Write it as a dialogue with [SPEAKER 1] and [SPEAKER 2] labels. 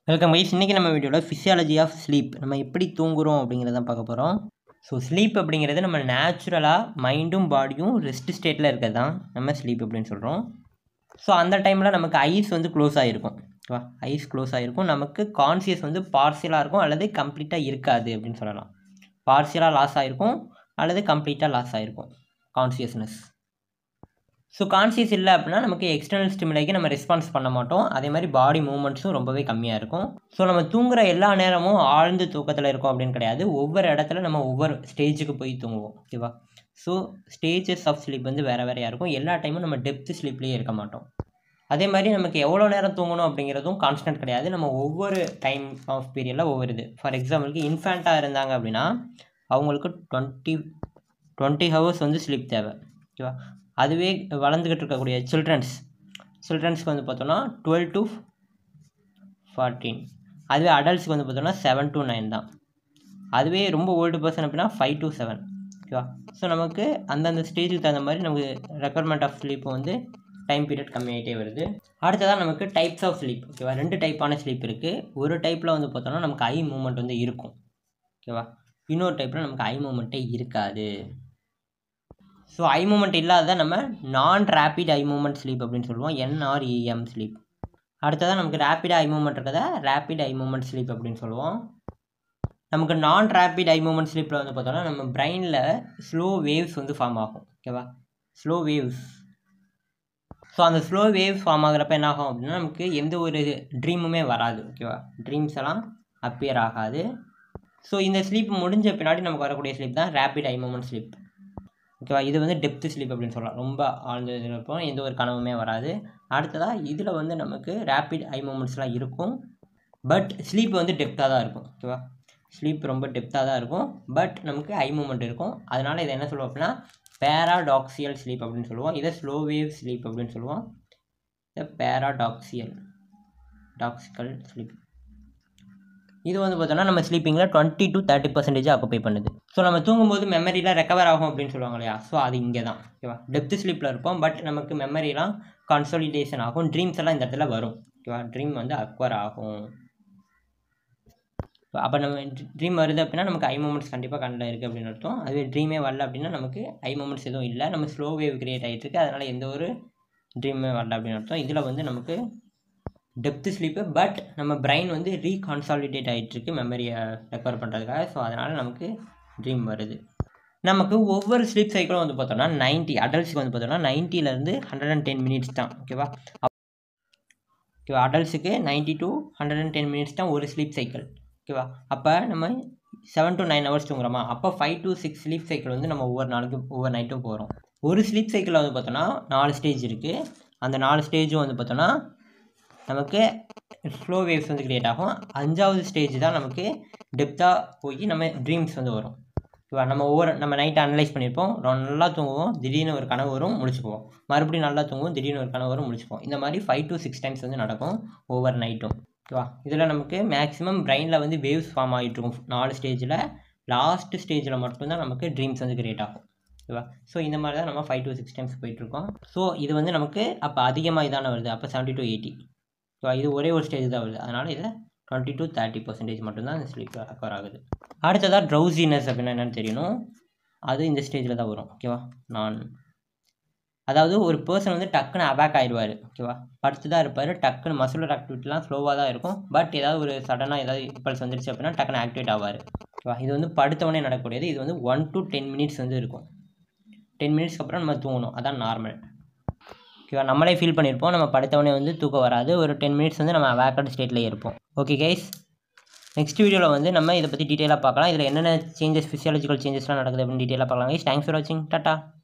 [SPEAKER 1] welcome guys இன்றைக்கி நம்ம வீடியோவில் ஃபிசியாலஜி ஆஃப் ஸ்லீப் நம்ம எப்படி தூங்குறோம் அப்படிங்கிறத பார்க்க போகிறோம் ஸோ ஸ்லீப் அப்படிங்கிறது நம்ம நேச்சுரலாக மைண்டும் பாடியும் ரெஸ்ட் ஸ்டேட்டில் இருக்கிறது தான் நம்ம ஸ்லீப் அப்படின்னு சொல்கிறோம் ஸோ அந்த டைமில் நமக்கு ஐஸ் வந்து க்ளோஸ் ஆகிருக்கும் ஓகேவா ஐஸ் க்ளோஸ் ஆகிருக்கும் நமக்கு கான்சியஸ் வந்து பார்சியலாக இருக்கும் அல்லது கம்ப்ளீட்டாக இருக்காது அப்படின்னு சொல்லலாம் பார்சியலாக லாஸ் ஆகிருக்கும் அல்லது கம்ப்ளீட்டாக லாஸ் ஆகிருக்கும் கான்சியஸ்னஸ் ஸோ கான்சியஸ் இல்லை அப்படின்னா நமக்கு எக்ஸ்டர்னல் ஸ்டிமுலைக்கு நம்ம ரெஸ்பான்ஸ் பண்ண மாட்டோம் அதே மாதிரி பாடி மூவ்மெண்ட்ஸும் ரொம்பவே கம்மியாக இருக்கும் ஸோ நம்ம தூங்குற எல்லா நேரமும் ஆழ்ந்த தூக்கத்தில் இருக்கோம் அப்படின்னு கிடையாது ஒவ்வொரு இடத்துல நம்ம ஒவ்வொரு ஸ்டேஜுக்கு போய் தூங்குவோம் ஓகேவா ஸோ ஸ்டேஜஸ் ஆஃப் ஸ்லீப் வந்து வேறு வேறையாக இருக்கும் எல்லா டைமும் நம்ம டெப்த் ஸ்லீப்லேயே இருக்க மாட்டோம் அதே மாதிரி நமக்கு எவ்வளோ நேரம் தூங்கணும் அப்படிங்கிறதும் கான்ஸ்டன்ட் கிடையாது நம்ம ஒவ்வொரு டைம் ஆஃப் பீரியடில் ஒவ்வொரு இது ஃபார் எக்ஸாம்பிளுக்கு இன்ஃபேண்ட்டாக இருந்தாங்க அப்படின்னா அவங்களுக்கு டுவெண்ட்டி டுவெண்ட்டி ஹவர்ஸ் வந்து ஸ்லீப் தேவை ஓகேவா அதுவே வளர்ந்துக்கிட்டு இருக்கக்கூடிய சில்ட்ரன்ஸ் சில்ட்ரன்ஸ்க்கு வந்து பார்த்தோன்னா டுவெல் டு ஃபார்ட்டீன் அதுவே அடல்ட்ஸ்க்கு வந்து பார்த்தோன்னா செவன் டு நைன் தான் அதுவே ரொம்ப ஓல்டு பர்சன் அப்படின்னா ஃபைவ் டு செவன் ஓகேவா ஸோ நமக்கு அந்தந்த ஸ்டேஜுக்கு தகுந்த மாதிரி நமக்கு ரெக்குவயர்மெண்ட் ஆஃப் ஸ்லீப் வந்து டைம் பீரியட் கம்மியாகிட்டே வருது அடுத்ததாக நமக்கு டைப்ஸ் ஆஃப் ஸ்லீப் ஓகேவா ரெண்டு டைப்பான ஸ்லீப் இருக்குது ஒரு டைப்பில் வந்து பார்த்தோன்னா நமக்கு ஐ மூமெண்ட் வந்து இருக்கும் ஓகேவா இன்னொரு டைப்பில் நமக்கு ஐ மூமெண்ட்டே இருக்காது ஸோ ஐ மூமெண்ட் இல்லாத நம்ம நான் ரேப்பிட் ஐ மூமெண்ட் ஸ்லீப் அப்படின்னு சொல்லுவோம் என்ஆர்இஎம் ஸ்லீப் அடுத்ததான் நமக்கு ரேப்பிட் ஐ மூமெண்ட் இருக்கதா ரேப்பிட் ஐ மூமெண்ட் ஸ்லீப் அப்படின்னு சொல்லுவோம் நமக்கு நான் ரேப்பிட் ஐ மூமெண்ட் ஸ்லீப்பில் வந்து பார்த்தோம்னா நம்ம பிரெயினில் ஸ்லோ வேவ்ஸ் வந்து ஃபார்ம் ஆகும் ஓகேவா ஸ்லோ வேவ்ஸ் ஸோ அந்த ஸ்லோ வேவ்ஸ் ஃபார்ம் ஆகிறப்ப என்ன ஆகும் அப்படின்னா நமக்கு எந்த ஒரு ட்ரீமுமே வராது ஓகேவா ட்ரீம்ஸ் எல்லாம் அப்பியர் ஆகாது ஸோ இந்த ஸ்லீப் முடிஞ்ச பின்னாடி நமக்கு வரக்கூடிய ஸ்லீப் தான் ரேப்பிட் ஐ மூமெண்ட் ஸ்லீப் ஓகேவா இது வந்து டெப்த் ஸ்லீப் அப்படின்னு சொல்லலாம் ரொம்ப ஆழ்ந்த இதில் இருப்போம் எந்த ஒரு கனவுமே வராது அடுத்ததாக இதில் வந்து நமக்கு ரேப்பிட் ஐ மூமெண்ட்ஸ்லாம் இருக்கும் பட் ஸ்லீப் வந்து டெப்த்தாக தான் இருக்கும் ஓகேவா ஸ்லீப் ரொம்ப டெப்த்தாக தான் இருக்கும் பட் நமக்கு ஐ மூமெண்ட் இருக்கும் அதனால் இதை என்ன சொல்லுவோம் அப்படின்னா பேராடாக்சியல் ஸ்லீப் அப்படின்னு சொல்லுவோம் இதை ஸ்லோ வேவ் ஸ்லீப் அப்படின்னு சொல்லுவோம் இதை பேராடாக்சியல் டாக்சிக்கல் ஸ்லீப் இது வந்து பார்த்தோன்னா நம்ம ஸ்லீப்பிங்கில் twenty to thirty percentage occupy பண்ணுது ஸோ நம்ம தூங்கும்போது மெமரிலாம் ரெக்கவர் ஆகும் அப்படின்னு சொல்லுவாங்க இல்லையா ஸோ அது இங்கே தான் ஓகேவா டெப்த் ஸ்லீப்பில் இருப்போம் பட் நமக்கு மெமரிலாம் கன்சாலிடேஷன் ஆகும் ட்ரீம்ஸ் எல்லாம் இந்த இடத்துல வரும் ஓகேவா ட்ரீம் வந்து அக்வர் ஆகும் அப்போ நம்ம ட்ரீம் வருது அப்படின்னா நமக்கு ஐ மூமெண்ட்ஸ் கண்டிப்பாக கண்ணில் இருக்குது அப்படின்னு அர்த்தம் அதுவே ட்ரீமே வரல அப்படின்னா நமக்கு ஐ மூமெண்ட்ஸ் எதுவும் இல்லை நம்ம ஸ்லோ வேவ் கிரியேட் ஆகிட்டு இருக்கு அதனால் எந்த ஒரு ட்ரீமே வரல அப்படின்னு அர்த்தம் இதில் வந்து நமக்கு டெப்த் ஸ்லீப்பு பட் நம்ம பிரெயின் வந்து ரீகான்சாலிடேட் ஆகிட்டுருக்கு மெமரியை ரெக்கவர் பண்ணுறதுக்காக ஸோ அதனால் நமக்கு ட்ரீம் வருது நமக்கு ஒவ்வொரு ஸ்லீப் சைக்கிளும் வந்து பார்த்தோம்னா நைன்ட்டி அடல்ட்ஸுக்கு வந்து பார்த்தோம்னா நைன்ட்டிலேருந்து ஹண்ட்ரட் அண்ட் டென் மினிட்ஸ் தான் ஓகேவா ஓகேவா அடல்ட்ஸுக்கு ninety to hundred and ten minutes தான் ஒரு ஸ்லீப் சைக்கிள் ஓகேவா அப்போ நம்ம செவன் டு நைன் ஹவர்ஸ் தூங்குறோமா அப்போ five to six sleep cycle வந்து நம்ம ஒவ்வொரு நாளைக்கு ஒவ்வொரு நைட்டும் போகிறோம் ஒரு ஸ்லீப் சைக்கிளில் வந்து பார்த்தோன்னா நாலு ஸ்டேஜ் இருக்குது அந்த நாலு ஸ்டேஜும் வந்து பார்த்தோன்னா நமக்கு ஸ்லோ வேவ்ஸ் வந்து க்ரியேட் ஆகும் அஞ்சாவது ஸ்டேஜ் தான் நமக்கு டெப்த்தாக போய் நம்ம ட்ரீம்ஸ் வந்து வரும் ஓகேவா நம்ம ஒவ்வொரு நம்ம நைட்டை அனலைஸ் பண்ணியிருப்போம் நல்லா தூங்குவோம் திடீர்னு ஒரு கனவு வரும் முடிச்சுக்குவோம் மறுபடியும் நல்லா தூங்குவோம் திடீர்னு ஒரு கனவு வரும் முடிச்சுப்போம் இந்த மாதிரி ஃபைவ் டு சிக்ஸ் டைம்ஸ் வந்து நடக்கும் ஒவ்வொரு நைட்டும் ஓகேவா இதில் நமக்கு மேக்ஸிமம் பிரெயினில் வந்து வேவ்ஸ் ஃபார்ம் ஆகிட்டு இருக்கும் நாலு ஸ்டேஜில் லாஸ்ட் ஸ்டேஜில் மட்டும்தான் நமக்கு ட்ரீம்ஸ் வந்து க்ரியேட் ஆகும் ஓகேவா ஸோ இந்த மாதிரி தான் நம்ம ஃபைவ் டு சிக்ஸ் டைம்ஸ் போயிட்டுருக்கோம் ஸோ இது வந்து நமக்கு அப்போ அதிகமாக இதான வருது அப்போ செவன்ட்டி டு எயிட்டி ஸோ இது ஒரே ஒரு ஸ்டேஜ் தான் வருது அதனால் இதில் டுவெண்ட்டி டு தேர்ட்டி பர்சன்டேஜ் மட்டும்தான் அந்த ஸ்லீப் ரெக்கவர் ஆகுது அடுத்ததாக ட்ரௌசினஸ் அப்படின்னா என்னென்னு தெரியணும் அது இந்த ஸ்டேஜில் தான் வரும் ஓகேவா நான் அதாவது ஒரு பர்சன் வந்து டக்குன்னு அபேக் ஆயிடுவார் ஓகேவா படுத்து தான் இருப்பார் டக்குன்னு மசுலர் ஆக்டிவிட்டிலாம் ஸ்லோவாக தான் இருக்கும் பட் ஏதாவது ஒரு சடனாக ஏதாவது இம்பல்ஸ் வந்துருச்சு அப்படின்னா டக்குன்னு ஆக்டிவேட் ஆவார் ஓகேவா இது வந்து படுத்தவொடனே நடக்கக்கூடியது இது வந்து ஒன் டு டென் மினிட்ஸ் வந்து இருக்கும் டென் மினிட்ஸ்க்கு அப்புறம் நம்ம தூங்கணும் அதான் நார்மல் ஓகேவா நம்மளே ஃபீல் பண்ணியிருப்போம் நம்ம படுத்தவொடனே வந்து தூக்கம் வராது ஒரு டென் மினிட்ஸ் வந்து நம்ம வேக்கட் ஸ்டேட்லேயே இருப்போம் ஓகே கைஸ் நெக்ஸ்ட் வீடியோவில் வந்து நம்ம இதை பற்றி டீட்டெயிலாக பார்க்கலாம் இதில் என்னென்ன சேஞ்சஸ் ஃபிசியாலஜிக்கல் சேஞ்சஸ்லாம் நடக்குது அப்படின்னு டீட்டெயிலாக பார்க்கலாம் கைஸ் தேங்க்ஸ் ஃபார் வாட்சிங் டாட்டா